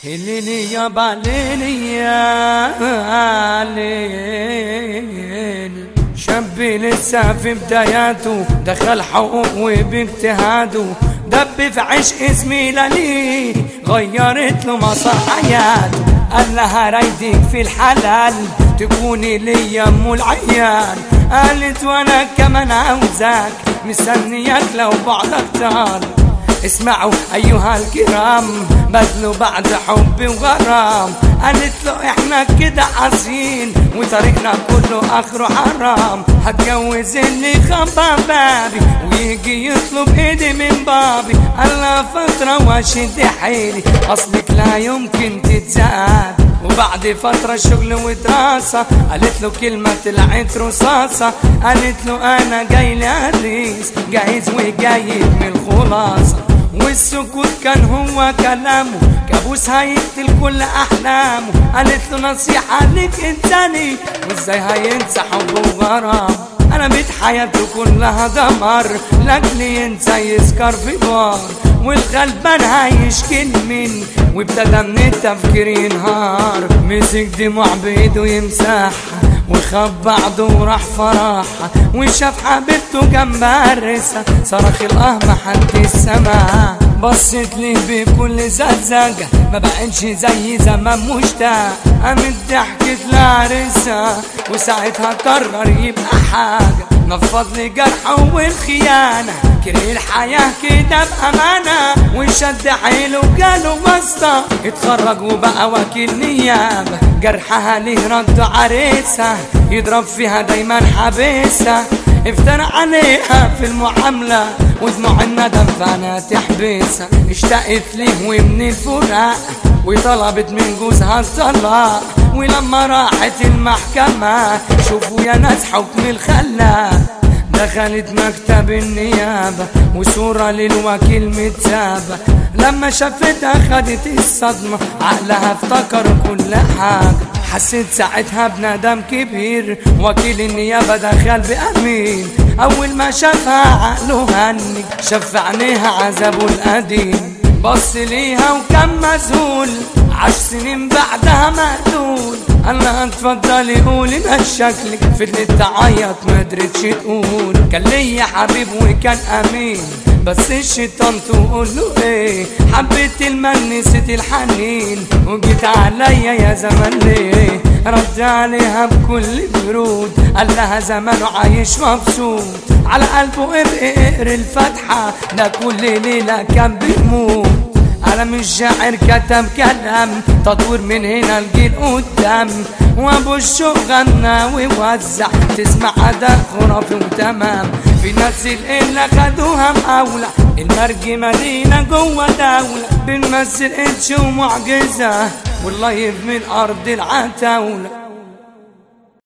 الليل يا باليل يا ليل شاب لسه في بداياته دخل حقوق وباجتهاده دب في عشق زميلة ليه غيرت له مسار حياته قال لها رايدك في الحلال تكوني لي ام العيال قالت وانا كمان عاوزاك مستنياك لو بعدك طال اسمعوا ايها الكرام بذلوا بعد حب وغرام قالت له احنا كده عايزين وطريقنا كله اخره حرام هتجوز اللي خبى بابي ويجي يطلب ايدي من بابي الا فترة واشد حيلي اصلك لا يمكن تتزاد وبعد فترة شغل ودراسة قالت له كلمة طلعت رصاصة قالت له أنا جاي لأدريس جاهز وجايب من الخلاصة والسكوت كان هو كلامه كابوس هيقتل كل احلامه قالت له نصيحة ليك انساني وازاي هينسى حب وغرام انا بيت حياته كلها دمر لاجل ينسى يسكر في بار والغلبان هيشكي مني وابتدى من التفكير ينهار مسك دموع بايده يمسحها وخاب بعضه وراح فرحها وشاف حبيبته جنبها الرسا صرخ الاه محد السما بصت ليه بكل زجزجة ما بقتش زي زمان مشتاق قامت ضحكت لعرسها وساعتها قرر يبقى حاجة نفض لي جرحه والخيانة كره الحياة كده بأمانة وشد حيله وجاله واسطة اتخرج وبقى وكيل نيابة جرحها ليه رد عريسة يضرب فيها دايما حبيسة افترى عليها في المعاملة ودموع الندم فانا تحبسها اشتقت ليه ومن الفراق وطلبت من جوزها الطلاق ولما راحت المحكمة شوفوا يا ناس حكم الخلاق دخلت مكتب النيابة وصورة للوكيل متسابة لما شافتها خدت الصدمة عقلها افتكر كل حاجة حسيت ساعتها بندم كبير وكيل النيابة دخل بأمين أول ما شافها عقله هني شاف في عينيها عذابه القديم بص ليها وكان مذهول عش سنين بعدها مقتول انا اتفضلي قولي ما شكلك فضلت تعيط ما قدرتش تقول كان ليا حبيب وكان امين بس الشيطان تقول له ايه حبيت المن نسيت الحنين وجيت عليا يا زمان ليه رد عليها بكل برود قال لها زمانه عايش مبسوط على قلبه ابقى اقري الفاتحة ده كل ليلة كان بيموت قلم الشاعر كتب كلام تطوير من هنا الجيل قدام وابو الشوق غنى ووزع تسمع اداء خرافي وتمام في ناس القلة خدوها مقاولة المرج مدينة جوه دولة بنمثل اتش ومعجزة والله من ارض العتاولة